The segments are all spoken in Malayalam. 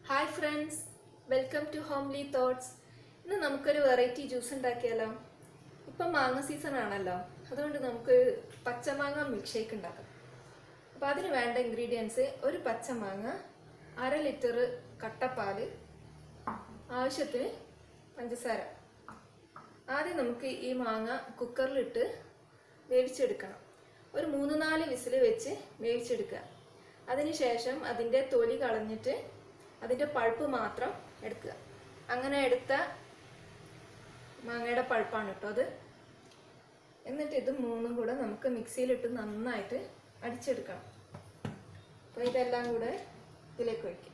hi friends welcome to homely thoughts ഇന്ന് നമുക്കൊരു വെറൈറ്റി ജ്യൂസ് ഉണ്ടാക്കിയാലോ ഇപ്പം മാങ്ങ സീസൺ ആണല്ലോ അതുകൊണ്ട് നമുക്ക് പച്ചമാങ്ങ മിൽക്ക് ഷേക്ക് ഉണ്ടാക്കാം അപ്പോൾ അതിന് വേണ്ട ഇൻഗ്രീഡിയൻസ് ഒരു പച്ചമാങ്ങ അര ലിറ്റർ കട്ടപ്പാല് ആവശ്യത്തിന് പഞ്ചസാര ആദ്യം നമുക്ക് ഈ മാങ്ങ കുക്കറിലിട്ട് വേവിച്ചെടുക്കണം ഒരു മൂന്ന് നാല് വിസിൽ വെച്ച് വേവിച്ചെടുക്കുക അതിനുശേഷം അതിൻ്റെ തൊലി കളഞ്ഞിട്ട് അതിൻ്റെ പൾപ്പ് മാത്രം എടുക്കുക അങ്ങനെ എടുത്ത മാങ്ങയുടെ പൾപ്പാണ് കേട്ടോ അത് എന്നിട്ട് ഇത് മൂന്നും കൂടെ നമുക്ക് മിക്സിയിലിട്ട് നന്നായിട്ട് അടിച്ചെടുക്കണം അപ്പോൾ ഇതെല്ലാം കൂടെ ഇതിലേക്ക് ഒഴിക്കും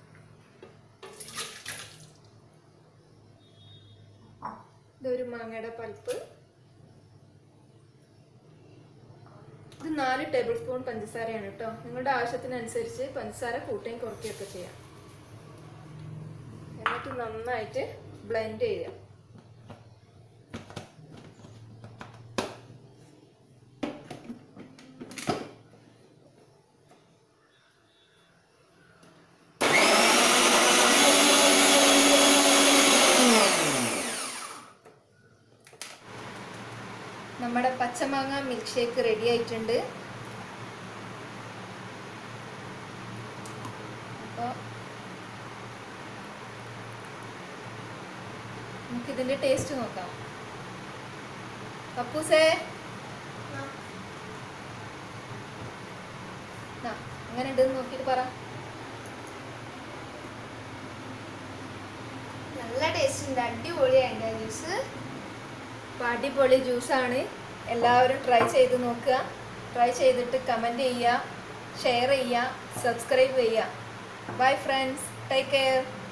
ഇതൊരു മാങ്ങയുടെ പൾപ്പ് ഇത് നാല് ടേബിൾ സ്പൂൺ പഞ്ചസാരയാണ് കേട്ടോ നിങ്ങളുടെ ആവശ്യത്തിനനുസരിച്ച് പഞ്ചസാര കൂട്ടുകയും കുറയ്ക്കുകയൊക്കെ ചെയ്യാം എന്നിട്ട് നന്നായിട്ട് ബ്ലെൻഡ് ചെയ്യുക നമ്മുടെ പച്ചമാങ്ങ മിൽക്ക് ഷേക്ക് റെഡി ആയിട്ടുണ്ട് അപ്പോൾ നമുക്കിതിൻ്റെ ടേസ്റ്റ് നോക്കാം പപ്പൂസേ ആ, എങ്ങനെ ഉണ്ടെന്ന് നോക്കിയിട്ട് പറ നല്ല ടേസ്റ്റ് ഉണ്ട് അടിപൊളിയായിട്ട് ജ്യൂസ് അപ്പോൾ അടിപൊളി ജ്യൂസാണ് എല്ലാവരും ട്രൈ ചെയ്ത് നോക്കുക ട്രൈ ചെയ്തിട്ട് കമൻറ്റ് ചെയ്യുക ഷെയർ ചെയ്യുക സബ്സ്ക്രൈബ് ചെയ്യുക ബൈ ഫ്രണ്ട്സ് ടേക്ക് കെയർ